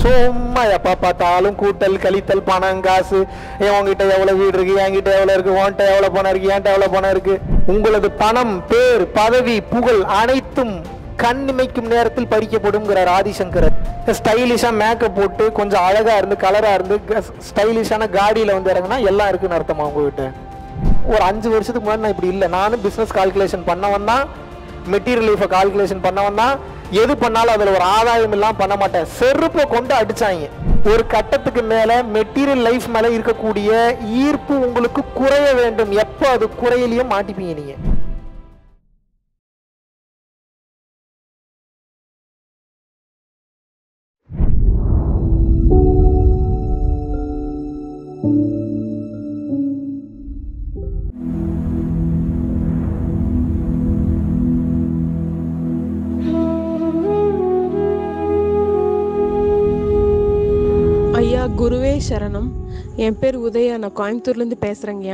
சும்மா எப்ப பார்த்தாலும் கூட்டல் கழித்தல் பணம் காசு ஏன் உங்ககிட்ட எவ்வளவு வீடு இருக்கு என்கிட்ட எவ்வளவு இருக்கு உன்கிட்ட எவ்வளவு பணம் இருக்கு என்கிட்ட எவ்வளவு பணம் இருக்கு உங்களது பணம் பேர் பதவி புகழ் அனைத்தும் கண் இமைக்கும் நேரத்தில் பறிக்கப்படும்ங்கிறார் ஆதிசங்கரர் ஸ்டைலிஷா மேக்கப் போட்டு கொஞ்சம் அழகா இருந்து கலரா இருந்து ஸ்டைலிஷான காடியில வந்து இறங்குனா எல்லாம் இருக்குன்னு அர்த்தமா உங்ககிட்ட ஒரு அஞ்சு வருஷத்துக்கு முன்னாடி நான் இப்படி இல்லை நானும் பிசினஸ் கால்குலேஷன் பண்ணவன் தான் மெட்டீரியல் லைஃபை கால்குலேஷன் பண்ணவன் தான் எது பண்ணாலும் அதில் ஒரு ஆதாயம் இல்லாம பண்ண மாட்டேன் செருப்பை கொண்டு அடிச்சாங்க ஒரு கட்டத்துக்கு மேல மெட்டீரியல் லைஃப் மேல இருக்கக்கூடிய ஈர்ப்பு உங்களுக்கு குறைய வேண்டும் எப்போ அது குறையிலையும் மாட்டிப்பீங்க நீங்க ஐயா குருவே சரணம் என் பேர் உதயா நான் கோயம்புத்தூர்லேருந்து பேசுகிறேங்கய்யா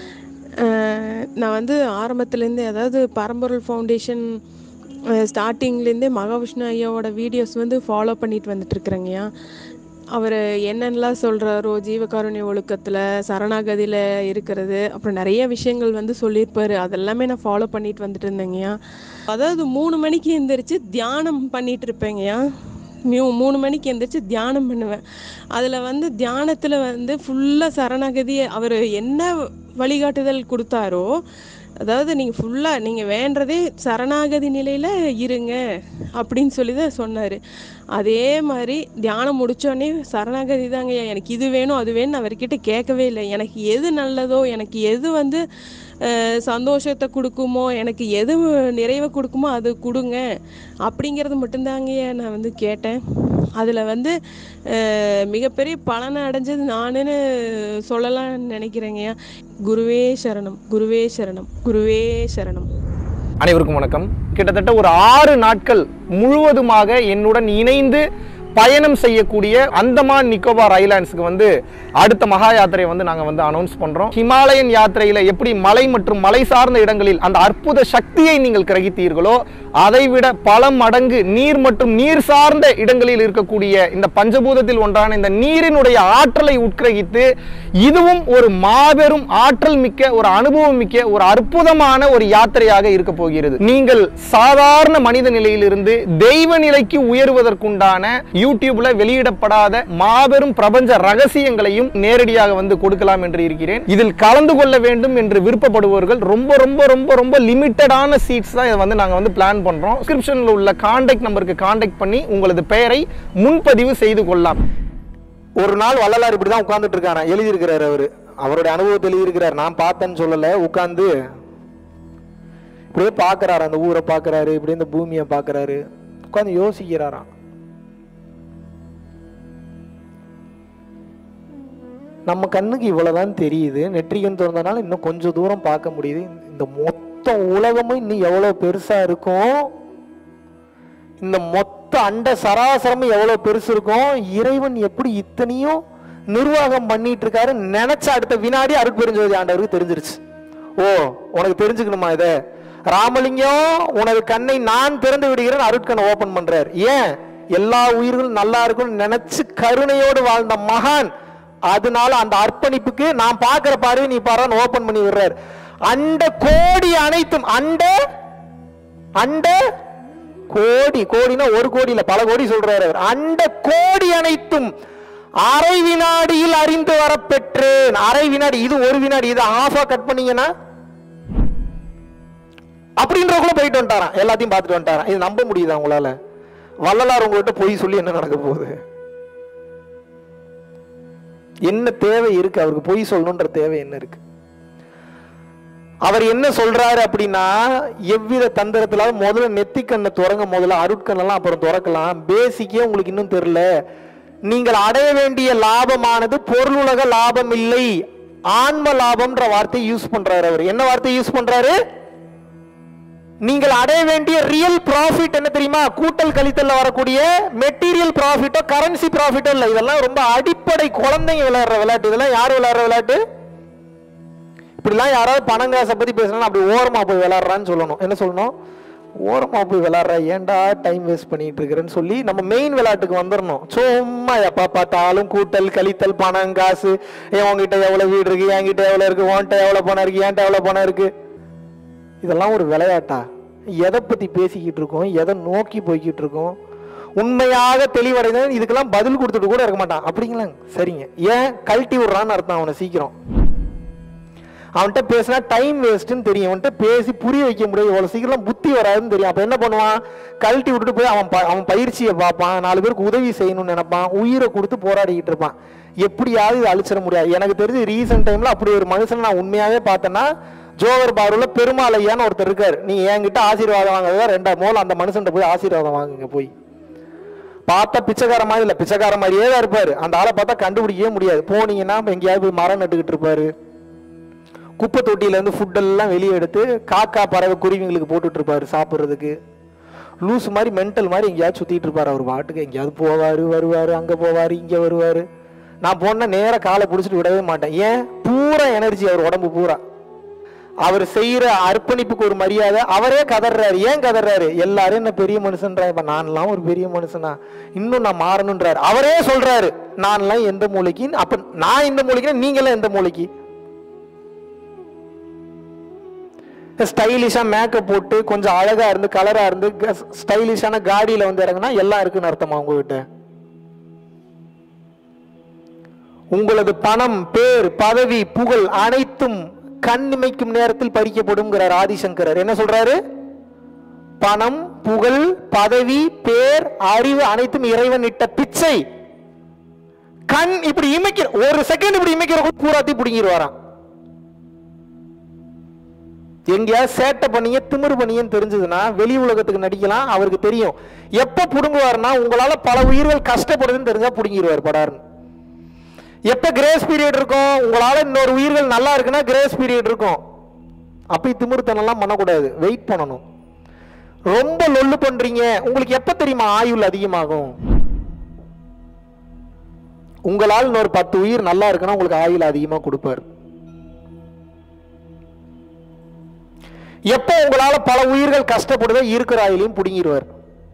நான் வந்து ஆரம்பத்துலேருந்து அதாவது பரம்பொருள் ஃபவுண்டேஷன் ஸ்டார்டிங்லேருந்தே மகாவிஷ்ணு ஐயாவோட வீடியோஸ் வந்து ஃபாலோ பண்ணிட்டு வந்துட்டுருக்குறேங்கய்யா அவர் என்னென்னலாம் சொல்கிறாரோ ஜீவகாருண்ய ஒழுக்கத்தில் சரணாகதியில் இருக்கிறது அப்புறம் நிறைய விஷயங்கள் வந்து சொல்லியிருப்பாரு அதெல்லாமே நான் ஃபாலோ பண்ணிட்டு வந்துட்டு இருந்தேங்கய்யா அதாவது மூணு மணிக்கு எந்திரிச்சு தியானம் பண்ணிட்டு இருப்பேங்கய்யா மியூ மூணு மணிக்கு எந்திரிச்சு தியானம் பண்ணுவேன் அதில் வந்து தியானத்தில் வந்து ஃபுல்லாக சரணாகதி அவர் என்ன வழிகாட்டுதல் கொடுத்தாரோ அதாவது நீங்கள் ஃபுல்லாக நீங்கள் வேண்டதே சரணாகதி நிலையில் இருங்க அப்படின்னு சொல்லி தான் சொன்னார் அதே மாதிரி தியானம் முடித்தோடனே சரணாகதி தாங்க எனக்கு இது வேணும் அது வேணும் அவர்கிட்ட கேட்கவே இல்லை எனக்கு எது நல்லதோ எனக்கு எது வந்து அஹ், சந்தோஷத்தை கொடுக்குமோ எனக்கு எது நிறைவை கொடுக்குமோ அது கொடுங்க அப்படிங்கிறது மட்டும்தாங்க நான் வந்து கேட்டேன் அதில் வந்து அஹ், மிகப்பெரிய பலனை அடைஞ்சது நானுன்னு சொல்லலாம்னு நினைக்கிறேங்கய்யா குருவே சரணம் குருவே சரணம் குருவே சரணம் அனைவருக்கும் வணக்கம் கிட்டத்தட்ட ஒரு ஆறு நாட்கள் முழுவதுமாக என்னுடன் இணைந்து பயணம் செய்யக்கூடிய அந்தமான் நிக்கோபார் ஐலாண்ட்ஸுக்கு வந்து அடுத்த மகா யாத்திரையை வந்து நாங்கள் வந்து அனௌன்ஸ் பண்ணுறோம் ஹிமாலயன் யாத்திரையில் எப்படி மலை மற்றும் மலை சார்ந்த இடங்களில் அந்த அற்புத சக்தியை நீங்கள் கிரகித்தீர்களோ அதைவிட பல மடங்கு நீர் மற்றும் நீர் சார்ந்த இடங்களில் இருக்கக்கூடிய இந்த பஞ்சபூதத்தில் ஒன்றான இந்த நீரினுடைய ஆற்றலை உட்கிரகித்து இதுவும் ஒரு மாபெரும் ஆற்றல் மிக்க ஒரு அனுபவம் மிக்க ஒரு அற்புதமான ஒரு யாத்திரையாக இருக்க போகிறது நீங்கள் சாதாரண மனித நிலையிலிருந்து தெய்வ நிலைக்கு உயர்வதற்குண்டான யூடியூப்ல வெளியிடப்படாத மாபெரும் பிரபஞ்ச ரகசியங்களையும் நேரடியாக வந்து கொடுக்கலாம் என்று இருக்கிறேன் இதில் கலந்து கொள்ள வேண்டும் என்று விருப்பப்படுபவர்கள் ரொம்ப ரொம்ப ரொம்ப ரொம்ப லிமிட்டடான சீட்ஸ் தான் இதை வந்து நாங்கள் வந்து பிளான் பண்றோம் டிஸ்கிரிப்ஷனில் உள்ள கான்டாக்ட் நம்பருக்கு கான்டாக்ட் பண்ணி உங்களது பெயரை முன்பதிவு செய்து கொள்ளலாம் ஒரு நாள் வள்ளலார் இப்படி தான் உட்கார்ந்துட்டு இருக்காரு எழுதியிருக்கிறாரு அவரு அவருடைய அனுபவத்தை எழுதியிருக்கிறார் நான் பார்த்தேன்னு சொல்லல உட்கார்ந்து இப்படியே பார்க்கறாரு அந்த ஊரை பார்க்கறாரு இப்படியே இந்த பூமியை பார்க்கறாரு உட்கார்ந்து யோசிக்கிறாராம் நம்ம கண்ணுக்கு இவ்வளவுதான் தெரியுது நெற்றிகன் திறந்தனால இன்னும் கொஞ்சம் தூரம் பார்க்க முடியுது இந்த மொத்த உலகமும் இன்னும் எவ்வளவு பெருசா இருக்கும் இந்த மொத்த அண்ட சராசரமும் எவ்வளவு பெருசு இருக்கும் இறைவன் எப்படி இத்தனையும் நிர்வாகம் பண்ணிட்டு இருக்காரு நினைச்ச அடுத்த வினாடி அருட்பெருஞ்சோதி ஆண்டவருக்கு தெரிஞ்சிருச்சு ஓ உனக்கு தெரிஞ்சுக்கணுமா இத ராமலிங்கம் உனது கண்ணை நான் திறந்து விடுகிறேன் அருட்கண்ணை ஓபன் பண்றார் ஏன் எல்லா உயிர்களும் நல்லா இருக்கும்னு நினைச்சு கருணையோடு வாழ்ந்த மகான் அதனால அந்த அர்ப்பணிப்புக்கு நான் பார்க்கிற பார்வை நீ பாரு ஓபன் பண்ணி விடுறார் அண்ட கோடி அனைத்தும் அண்ட அண்ட கோடி கோடினா ஒரு கோடி இல்ல பல கோடி சொல்றாரு அவர் அண்ட கோடி அனைத்தும் அரை வினாடியில் அறிந்து வர பெற்றேன் அரை வினாடி இது ஒரு வினாடி இது ஆஃபா கட் பண்ணீங்கன்னா அப்படின்றக்குள்ள போயிட்டு வந்துட்டாராம் எல்லாத்தையும் பார்த்துட்டு வந்துட்டாராம் இது நம்ப முடியுதா உங்களால வள்ளலார் உங்ககிட்ட பொய் சொல்லி என்ன நடக்க போகுது என்ன தேவை இருக்கு அவருக்கு பொய் சொல்லணுன்ற தேவை என்ன இருக்கு அவர் என்ன சொல்றாரு அப்படின்னா எவ்வித தந்திரத்துல முதல்ல நெத்திக்கண்ணை துறங்க முதல்ல அருட்கண்ணெல்லாம் அப்புறம் துறக்கலாம் பேசிக்கே உங்களுக்கு இன்னும் தெரியல நீங்கள் அடைய வேண்டிய லாபமானது பொருளுலக லாபம் இல்லை ஆன்ம லாபம்ன்ற வார்த்தையை யூஸ் பண்றாரு அவர் என்ன வார்த்தையை யூஸ் பண்றாரு நீங்கள் அடைய வேண்டிய ரியல் ப்ராஃபிட் என்ன தெரியுமா கூட்டல் கழித்தல்ல வரக்கூடிய மெட்டீரியல் ப்ராஃபிட்டோ கரன்சி ப்ராஃபிட்டோ இல்லை இதெல்லாம் ரொம்ப அடிப்படை குழந்தைங்க விளையாடுற விளையாட்டு இதெல்லாம் யார் விளையாடுற விளையாட்டு இப்படிலாம் யாராவது பணம் காசை பத்தி பேசணும் அப்படி ஓரமா போய் விளையாடுறான்னு சொல்லணும் என்ன சொல்லணும் ஓரமா போய் விளாட்ற ஏன்டா டைம் வேஸ்ட் பண்ணிட்டு இருக்கிறேன்னு சொல்லி நம்ம மெயின் விளையாட்டுக்கு வந்துடணும் சும்மா எப்போ பார்த்தாலும் கூட்டல் கழித்தல் பணம் காசு ஏன் உங்ககிட்ட எவ்வளோ வீடு இருக்கு என்கிட்ட எவ்வளோ இருக்கு உன்கிட்ட எவ்வளோ பணம் இருக்கு என்கிட்ட எவ்வளோ பணம் இருக்கு இதெல்லாம் ஒரு விளையாட்டா எதை பற்றி பேசிக்கிட்டு இருக்கோம் எதை நோக்கி போய்கிட்டு இருக்கோம் உண்மையாக தெளிவடைந்தவன் இதுக்கெல்லாம் பதில் கொடுத்துட்டு கூட இருக்க மாட்டான் அப்படிங்களா சரிங்க ஏன் கழட்டி விடுறான்னு அர்த்தம் அவனை சீக்கிரம் அவன்கிட்ட பேசினா டைம் வேஸ்ட்டுன்னு தெரியும் அவன்கிட்ட பேசி புரிய வைக்க முடியாது இவ்வளோ சீக்கிரம் புத்தி வராதுன்னு தெரியும் அப்போ என்ன பண்ணுவான் கழட்டி விட்டுட்டு போய் அவன் ப- அவன் பயிற்சியை பார்ப்பான் நாலு பேருக்கு உதவி செய்யணும்னு நினைப்பான் உயிரை கொடுத்து போராடிக்கிட்டு இருப்பான் எப்படியாவது இதை அழிச்சிட முடியாது எனக்கு தெரிஞ்சு ரீசெண்ட் டைமில் அப்படி ஒரு மனுஷனை நான் உண்மையாகவே பார்த்தேன்னா ஜோகர் பார்வில் பெருமாள் ஐயான்னு ஒருத்தர் இருக்கார் நீ என்கிட்ட ஆசீர்வாதம் வாங்குறதா ரெண்டா மோல் அந்த மனுஷன்ட்ட போய் ஆசீர்வாதம் வாங்குங்க போய் பார்த்தா பிச்சைக்கார மாதிரி இல்லை பிச்சைக்கார மாதிரியே தான் இருப்பார் அந்த ஆளை பார்த்தா கண்டுபிடிக்கவே முடியாது போனீங்கன்னா எங்கேயாவது போய் மரம் நட்டுக்கிட்டு இருப்பாரு குப்பை தொட்டியிலேருந்து ஃபுட்டெல்லாம் வெளியே எடுத்து காக்கா பறவை குருவிங்களுக்கு போட்டுட்டு இருப்பாரு சாப்பிட்றதுக்கு லூஸ் மாதிரி மென்டல் மாதிரி எங்கேயாவது சுற்றிட்டு இருப்பார் அவர் பாட்டுக்கு எங்கேயாவது போவார் வருவார் அங்கே போவார் இங்கே வருவார் நான் போனால் நேராக காலை பிடிச்சிட்டு விடவே மாட்டேன் ஏன் பூரா எனர்ஜி அவர் உடம்பு பூரா அவர் செய்யற அர்ப்பணிப்புக்கு ஒரு மரியாதை அவரே கதறாரு ஏன் கதறாரு எல்லாரும் என்ன பெரிய மனுஷன்றாங்க இப்ப நான்லாம் ஒரு பெரிய மனுஷனா இன்னும் நான் மாறணுன்றாரு அவரே சொல்றாரு நான்லாம் எந்த மூளைக்கு அப்ப நான் எந்த மூளைக்கு நீங்க எல்லாம் எந்த மூளைக்கு ஸ்டைலிஷா மேக்கப் போட்டு கொஞ்சம் அழகா இருந்து கலரா இருந்து ஸ்டைலிஷான காடியில வந்து இறங்குனா எல்லாம் இருக்குன்னு அர்த்தமா உங்ககிட்ட உங்களது பணம் பேர் பதவி புகழ் அனைத்தும் கண் இமைக்கும் நேரத்தில் பறிக்கப்படும்ங்கிறார் ஆதிசங்கரர் என்ன சொல்றாரு பணம் புகழ் பதவி பேர் அறிவு அனைத்தும் இறைவன் இட்ட பிச்சை கண் இப்படி இமைக்கிற ஒரு செகண்ட் இப்படி இமைக்கிற பூராத்தி பிடிங்கிடுவாராம் எங்கேயாவது சேட்டை பண்ணிய திமிரு பண்ணியன்னு தெரிஞ்சதுன்னா வெளி உலகத்துக்கு நடிக்கலாம் அவருக்கு தெரியும் எப்ப புடுங்குவாருன்னா உங்களால பல உயிர்கள் கஷ்டப்படுதுன்னு தெரிஞ்சா புடுங்கிடுவார் படாருன்னு எப்ப கிரேஸ் பீரியட் இருக்கும் உங்களால இன்னொரு உயிர்கள் நல்லா இருக்குன்னா கிரேஸ் பீரியட் இருக்கும் அப்படி திமிருத்தனம்லாம் பண்ணக்கூடாது வெயிட் பண்ணணும் ரொம்ப லொல்லு பண்றீங்க உங்களுக்கு எப்ப தெரியுமா ஆயுள் அதிகமாகும் உங்களால் இன்னொரு பத்து உயிர் நல்லா இருக்குன்னா உங்களுக்கு ஆயுள் அதிகமா கொடுப்பார் எப்போ உங்களால பல உயிர்கள் கஷ்டப்படுதோ இருக்கிற ஆயுளையும் பிடுங்கிடுவார்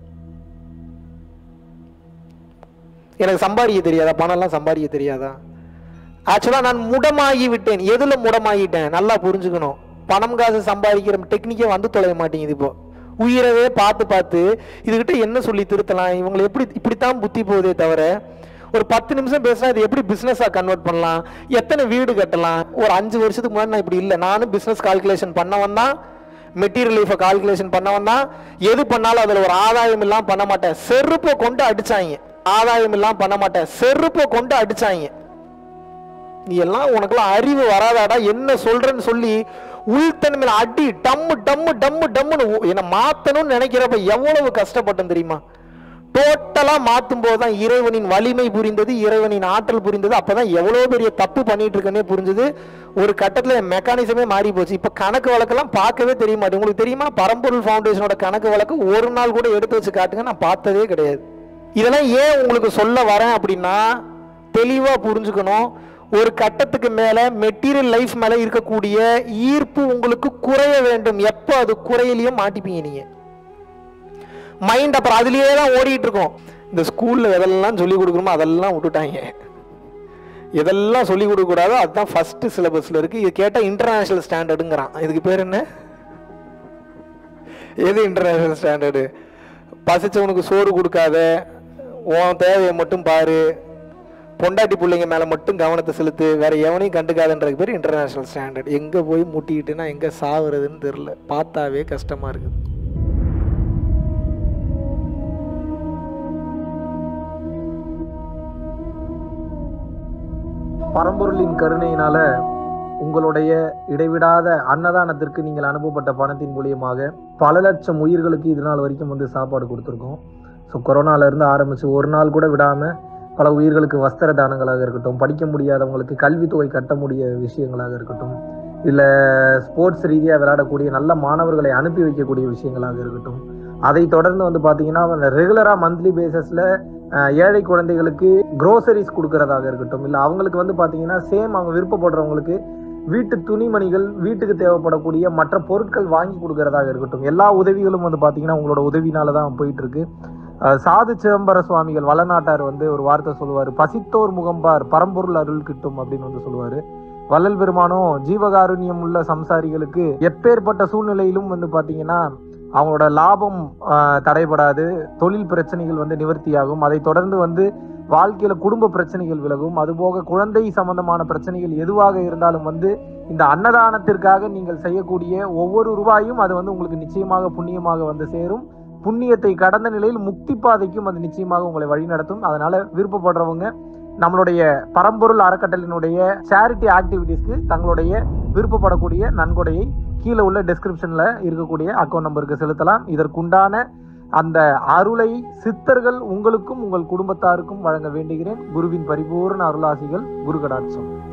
எனக்கு சம்பாதிக்க தெரியாதா பணம்லாம் சம்பாதிக்க தெரியாதா ஆக்சுவலாக நான் முடமாகி விட்டேன் எதுல முடமாகிட்டேன் நல்லா புரிஞ்சுக்கணும் பணம் காசு சம்பாதிக்கிற டெக்னிக்கே வந்து தொலைய மாட்டேங்குது இப்போ உயிரவே பார்த்து பார்த்து இதுகிட்ட என்ன சொல்லி திருத்தலாம் இவங்களை எப்படி இப்படித்தான் புத்தி போகுதே தவிர ஒரு பத்து நிமிஷம் பேசினா இது எப்படி பிஸ்னஸாக கன்வெர்ட் பண்ணலாம் எத்தனை வீடு கட்டலாம் ஒரு அஞ்சு வருஷத்துக்கு முன்னாடி நான் இப்படி இல்லை நானும் பிஸ்னஸ் கால்குலேஷன் பண்ணவன் தான் மெட்டீரியல் லைஃபை கால்குலேஷன் பண்ணவன் தான் எது பண்ணாலும் அதில் ஒரு ஆதாயம் இல்லாம பண்ண மாட்டேன் செருப்பை கொண்டு அடிச்சாங்க ஆதாயம் இல்லாம பண்ண மாட்டேன் செருப்பை கொண்டு அடிச்சாங்க நீ எல்லாம் உனக்குலாம் அறிவு வராதாடா என்ன சொல்றேன்னு சொல்லி உள்தன்மையில அடி டம்மு டம்மு டம்மு டம்முன்னு ஊ- என்னை மாத்தணும்னு நினைக்கிறப்ப எவ்வளவு கஷ்டப்பட்டேன் தெரியுமா டோட்டலா மாத்தும் போதுதான் இறைவனின் வலிமை புரிந்தது இறைவனின் ஆற்றல் புரிந்தது அப்பதான் எவ்வளவு பெரிய தப்பு பண்ணிட்டு இருக்கேனே புரிஞ்சது ஒரு கட்டத்துல என் மெக்கானிசமே மாறி போச்சு இப்ப கணக்கு வழக்கெல்லாம் பார்க்கவே தெரிய மாட்டேங்குது உங்களுக்கு தெரியுமா பரம்பொருள் ஃபவுண்டேஷனோட கணக்கு வழக்கு ஒரு நாள் கூட எடுத்து வச்சு காட்டுங்க நான் பார்த்ததே கிடையாது இதெல்லாம் ஏன் உங்களுக்கு சொல்ல வரேன் அப்படின்னா தெளிவா புரிஞ்சுக்கணும் ஒரு கட்டத்துக்கு மேல மெட்டீரியல் லைஃப் மேல இருக்கக்கூடிய ஈர்ப்பு உங்களுக்கு குறைய வேண்டும் எப்போ அது குறையிலையும் மாட்டிப்பீங்க நீங்க மைண்ட் அப்புறம் அதுலயே தான் ஓடிட்டு இருக்கோம் இந்த ஸ்கூல்ல எதெல்லாம் சொல்லி கொடுக்கணுமோ அதெல்லாம் விட்டுட்டாங்க எதெல்லாம் சொல்லி கொடுக்க கூடாதோ அதுதான் ஃபர்ஸ்ட் சிலபஸ்ல இருக்கு இது கேட்டா இன்டர்நேஷனல் ஸ்டாண்டர்டுங்கிறான் இதுக்கு பேர் என்ன எது இன்டர்நேஷனல் ஸ்டாண்டர்டு பசிச்சவனுக்கு சோறு கொடுக்காத உன் தேவையை மட்டும் பாரு பொண்டாட்டி பிள்ளைங்க மேல மட்டும் கவனத்தை செலுத்து வேற எவனையும் கண்டுக்காதன்றதுக்கு பேர் இன்டர்நேஷனல் ஸ்டாண்டர்ட் எங்க போய் முட்டிக்கிட்டுனா எங்க சாவுறதுன்னு தெரியல பார்த்தாவே கஷ்டமா இருக்குது பரம்பொருளின் கருணையினால உங்களுடைய இடைவிடாத அன்னதானத்திற்கு நீங்கள் அனுப்பப்பட்ட பணத்தின் மூலியமாக பல லட்சம் உயிர்களுக்கு இது நாள் வரைக்கும் வந்து சாப்பாடு கொடுத்துருக்கோம் ஸோ கொரோனால இருந்து ஆரம்பிச்சு ஒரு நாள் கூட விடாம பல உயிர்களுக்கு வஸ்திர தானங்களாக இருக்கட்டும் படிக்க முடியாதவங்களுக்கு கல்வித்தொகை கட்ட முடிய விஷயங்களாக இருக்கட்டும் இல்லை ஸ்போர்ட்ஸ் ரீதியாக விளையாடக்கூடிய நல்ல மாணவர்களை அனுப்பி வைக்கக்கூடிய விஷயங்களாக இருக்கட்டும் அதை தொடர்ந்து வந்து பார்த்தீங்கன்னா ரெகுலராக மந்த்லி பேசிஸில் ஏழை குழந்தைகளுக்கு க்ரோசரிஸ் கொடுக்கறதாக இருக்கட்டும் இல்லை அவங்களுக்கு வந்து பார்த்தீங்கன்னா சேம் அவங்க விருப்பப்படுறவங்களுக்கு வீட்டு துணிமணிகள் வீட்டுக்கு தேவைப்படக்கூடிய மற்ற பொருட்கள் வாங்கி கொடுக்கறதாக இருக்கட்டும் எல்லா உதவிகளும் வந்து பார்த்தீங்கன்னா உங்களோட உதவினால தான் போயிட்டு இருக்கு அஹ் சாது சிதம்பர சுவாமிகள் வளநாட்டார் வந்து ஒரு வார்த்தை சொல்லுவார் பசித்தோர் முகம்பார் பரம்பொருள் அருள் கிட்டும் அப்படின்னு வந்து சொல்லுவார் வள்ளல் பெருமானும் ஜீவகாருண்யம் உள்ள சம்சாரிகளுக்கு எப்பேற்பட்ட சூழ்நிலையிலும் வந்து பார்த்தீங்கன்னா அவங்களோட லாபம் அஹ், தடைபடாது தொழில் பிரச்சனைகள் வந்து நிவர்த்தியாகும் அதை தொடர்ந்து வந்து வாழ்க்கையில குடும்ப பிரச்சனைகள் விலகும் அதுபோக குழந்தை சம்பந்தமான பிரச்சனைகள் எதுவாக இருந்தாலும் வந்து இந்த அன்னதானத்திற்காக நீங்கள் செய்யக்கூடிய ஒவ்வொரு ரூபாயும் அது வந்து உங்களுக்கு நிச்சயமாக புண்ணியமாக வந்து சேரும் புண்ணியத்தை கடந்த நிலையில் முக்தி பாதைக்கும் அது நிச்சயமாக உங்களை வழிநடத்தும் அதனால விருப்பப்படுறவங்க நம்மளுடைய பரம்பொருள் அறக்கட்டளினுடைய சேரிட்டி ஆக்டிவிட்டீஸ்க்கு தங்களுடைய விருப்பப்படக்கூடிய நன்கொடையை கீழே உள்ள டெஸ்கிரிப்ஷன்ல இருக்கக்கூடிய அக்கௌண்ட் நம்பருக்கு செலுத்தலாம் இதற்குண்டான அந்த அருளை சித்தர்கள் உங்களுக்கும் உங்கள் குடும்பத்தாருக்கும் வழங்க வேண்டுகிறேன் குருவின் பரிபூர்ண அருளாசிகள் குரு கடாட்சம்